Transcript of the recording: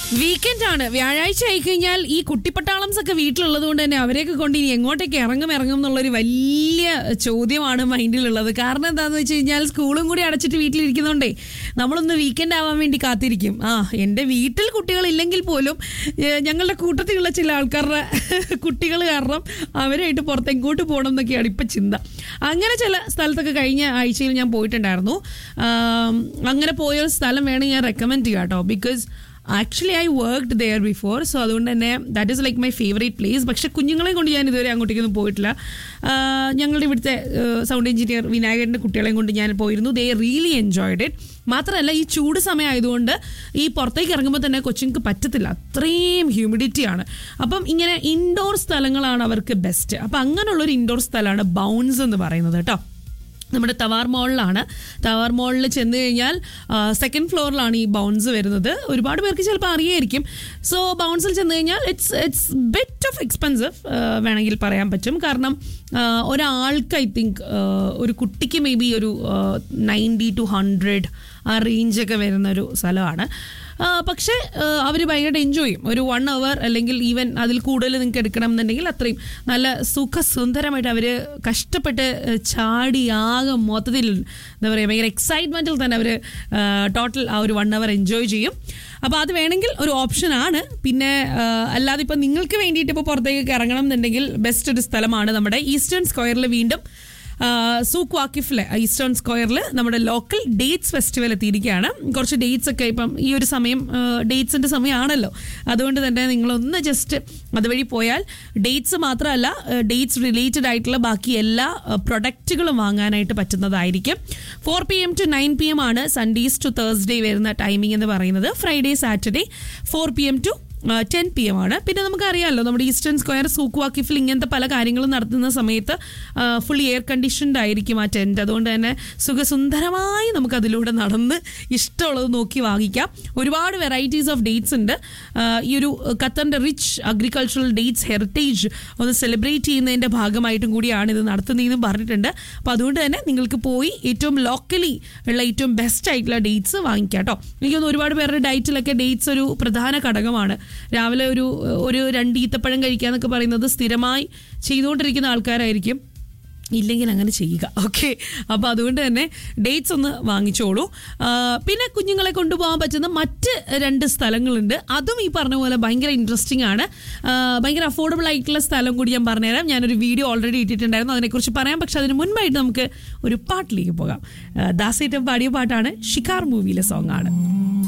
weekend ആണ് വ്യാഴാഴ്ച ആയി കഴിഞ്ഞാൽ ഈ കുട്ടിപ്പട്ടാളംസ് ഒക്കെ വീട്ടിലുള്ളത് കൊണ്ട് തന്നെ അവരെയൊക്കെ കൊണ്ട് ഇനി എങ്ങോട്ടേക്ക് ഇറങ്ങും ഇറങ്ങും എന്നുള്ളൊരു വലിയ ചോദ്യമാണ് മൈൻഡിലുള്ളത് കാരണം എന്താണെന്ന് വെച്ച് കഴിഞ്ഞാൽ സ്കൂളും കൂടി അടച്ചിട്ട് വീട്ടിലിരിക്കുന്നതുകൊണ്ടേ നമ്മളൊന്ന് വീക്കെൻഡ് ആവാൻ വേണ്ടി കാത്തിരിക്കും ആ എൻ്റെ വീട്ടിൽ കുട്ടികളില്ലെങ്കിൽ പോലും ഏഹ്, ഞങ്ങളുടെ കൂട്ടത്തിലുള്ള ചില ആൾക്കാരുടെ കുട്ടികൾ കാരണം അവരായിട്ട് പുറത്തെങ്ങോട്ട് പോകണം എന്നൊക്കെയാണ് ഇപ്പം ചിന്ത അങ്ങനെ ചില സ്ഥലത്തൊക്കെ കഴിഞ്ഞ ആഴ്ചയിൽ ഞാൻ പോയിട്ടുണ്ടായിരുന്നു ആം, അങ്ങനെ പോയ ഒരു സ്ഥലം വേണമെങ്കിൽ ഞാൻ റെക്കമെൻഡ് ചെയ്യാം കേട്ടോ because actually I worked there before so അതുകൊണ്ട് തന്നെ that is like my favourite place പക്ഷെ കുഞ്ഞുങ്ങളെ കൊണ്ട് ഞാൻ ഇതുവരെ അങ്ങോട്ടേക്കൊന്നും പോയിട്ടില്ല ആഹ് ഞങ്ങളുടെ ഇവിടുത്തെ സൗണ്ട് എഞ്ചിനീയർ വിനായകൻ്റെ കുട്ടികളെയും കൊണ്ട് ഞാൻ പോയിരുന്നു ദേ റിയലി എൻജോയ്ഡ് ഇറ്റ് മാത്രമല്ല ഈ ചൂട് സമയമായതുകൊണ്ട് ഈ പുറത്തേക്ക് ഇറങ്ങുമ്പോൾ തന്നെ കൊച്ചുങ്ങൾക്ക് പറ്റത്തില്ല അത്രയും ഹ്യൂമിഡിറ്റിയാണ് അപ്പം ഇങ്ങനെ ഇൻഡോർ സ്ഥലങ്ങളാണ് അവർക്ക് ബെസ്റ്റ് അപ്പം അങ്ങനെയുള്ളൊരു ഇൻഡോർ സ്ഥലമാണ് ബൗൺസ് എന്ന് പറയുന്നത് കേട്ടോ നമ്മുടെ തവാർ മോളിലാണ് തവാർ മോളിൽ ചെന്ന് കഴിഞ്ഞാൽ സെക്കൻഡ് ഫ്ലോറിലാണ് ഈ ബൗൺസ് വരുന്നത് ഒരുപാട് പേർക്ക് ചിലപ്പോൾ അറിയായിരിക്കും സോ ബൗൺസിൽ ചെന്ന് കഴിഞ്ഞാൽ it's it's bit of expensive വേണമെങ്കിൽ പറയാൻ പറ്റും കാരണം ആ, ഒരാൾക്ക് ഐ തിങ്ക് ഒരു കുട്ടിക്ക് മേ ബി ഒരു നയൻറ്റി ടു ഹൺഡ്രഡ് ആ റേഞ്ചൊക്കെ വരുന്ന ഒരു സ്ഥലമാണ് ആ, പക്ഷേ അവർ ഭയങ്കരമായിട്ട് എൻജോയ് ചെയ്യും ഒരു വൺ അവർ അല്ലെങ്കിൽ ഈവൻ അതിൽ കൂടുതൽ നിങ്ങൾക്ക് എടുക്കണം എന്നുണ്ടെങ്കിൽ അത്രയും നല്ല സുഖസുന്ദരമായിട്ട് അവർ കഷ്ടപ്പെട്ട് ആ, ചാടി ആകെ മൊത്തത്തിൽ എന്താ പറയുക ഭയങ്കര എക്സൈറ്റ്മെൻറ്റിൽ തന്നെ അവർ ടോട്ടൽ ആ ഒരു വൺ അവർ എൻജോയ് ചെയ്യും അപ്പോൾ അത് വേണമെങ്കിൽ ഒരു ഓപ്ഷനാണ് പിന്നെ ആ, അല്ലാതെ ഇപ്പം നിങ്ങൾക്ക് വേണ്ടിയിട്ട് ഇപ്പോൾ പുറത്തേക്ക് ഇറങ്ങണം എന്നുണ്ടെങ്കിൽ ബെസ്റ്റ് ഒരു സ്ഥലമാണ് നമ്മുടെ ഈസ്റ്റേൺ സ്ക്വയറിൽ വീണ്ടും സൂക്ക് വാക്കിഫിലെ ഈസ്റ്റേൺ സ്ക്വയറിൽ നമ്മുടെ ലോക്കൽ ഡേറ്റ്സ് ഫെസ്റ്റിവൽ എത്തിയിരിക്കുകയാണ് കുറച്ച് ഡേറ്റ്സ് ഒക്കെ ഇപ്പം ഈ ഒരു സമയം ഡേറ്റ്സിൻ്റെ സമയമാണല്ലോ അതുകൊണ്ട് തന്നെ നിങ്ങളൊന്ന് ജസ്റ്റ് അതുവഴി പോയാൽ ഡേറ്റ്സ് മാത്രമല്ല ഡേറ്റ്സ് റിലേറ്റഡ് ആയിട്ടുള്ള ബാക്കി എല്ലാ പ്രൊഡക്റ്റുകളും വാങ്ങാനായിട്ട് പറ്റുന്നതായിരിക്കും four P M to nine P M ആണ് സൺഡേസ് ടു തേഴ്സ്ഡേ വരുന്ന ടൈമിംഗ് എന്ന് പറയുന്നത് Friday Saturday four P M to ten P M ആണ് പിന്നെ നമുക്കറിയാമല്ലോ നമ്മുടെ ഈസ്റ്റേൺ സ്ക്വയർ സൂക്ക് വാക്കിഫിൽ ഇങ്ങനത്തെ പല കാര്യങ്ങളും നടത്തുന്ന സമയത്ത് ഫുള്ളി എയർ കണ്ടീഷൻഡ് ആയിരിക്കും ആ ടെൻറ്റ് അതുകൊണ്ട് തന്നെ സുഖസുന്ദരമായി നമുക്ക് അതിലൂടെ നടന്ന് ഇഷ്ടമുള്ളത് നോക്കി വാങ്ങിക്കാം ഒരുപാട് വെറൈറ്റീസ് ഓഫ് ഡേറ്റ്സ് ഉണ്ട് ആ, ഈ ഒരു ഖത്തറിൻ്റെ റിച്ച് അഗ്രികൾച്ചറൽ ഡേറ്റ്സ് ഹെറിറ്റേജ് ഒന്ന് സെലിബ്രേറ്റ് ചെയ്യുന്നതിൻ്റെ ഭാഗമായിട്ടും കൂടിയാണ് ഇത് നടത്തുന്നതെന്നും പറഞ്ഞിട്ടുണ്ട് അപ്പോൾ അതുകൊണ്ട് തന്നെ നിങ്ങൾക്ക് പോയി ഏറ്റവും ലോക്കലി ഉള്ള ഏറ്റവും ബെസ്റ്റ് ആയിട്ടുള്ള ഡേറ്റ്സ് വാങ്ങിക്കാം കേട്ടോ എനിക്കൊന്ന് ഒരുപാട് പേരുടെ ഡയറ്റിലൊക്കെ ഡേറ്റ്സ് ഒരു പ്രധാന ഘടകമാണ് രാവിലെ ഒരു ഒരു രണ്ട് ഈത്തപ്പഴം കഴിക്കുക എന്നൊക്കെ പറയുന്നത് സ്ഥിരമായി ചെയ്തുകൊണ്ടിരിക്കുന്ന ആൾക്കാരായിരിക്കും ഇല്ലെങ്കിൽ അങ്ങനെ ചെയ്യുക ഓക്കെ അപ്പോൾ അതുകൊണ്ട് തന്നെ ഡേറ്റ്സ് ഒന്ന് വാങ്ങിച്ചോളൂ ആ, പിന്നെ കുഞ്ഞുങ്ങളെ കൊണ്ടുപോകാൻ പറ്റുന്ന മറ്റ് രണ്ട് സ്ഥലങ്ങളുണ്ട് അതും ഈ പറഞ്ഞ പോലെ ഭയങ്കര ഇൻട്രസ്റ്റിംഗ് ആണ് ആ, ഭയങ്കര അഫോർഡബിൾ ആയിട്ടുള്ള സ്ഥലം കൂടി ഞാൻ പറഞ്ഞുതരാം ഞാനൊരു വീഡിയോ ഓൾറെഡി ഇട്ടിട്ടുണ്ടായിരുന്നു അതിനെക്കുറിച്ച് പറയാം പക്ഷെ അതിന് മുൻപായിട്ട് നമുക്ക് ഒരു പാട്ടിലേക്ക് പോകാം ആ, ദാസേറ്റം പാടിയ പാട്ടാണ് ഷിക്കാർ മൂവിയിലെ സോങ് ആണ്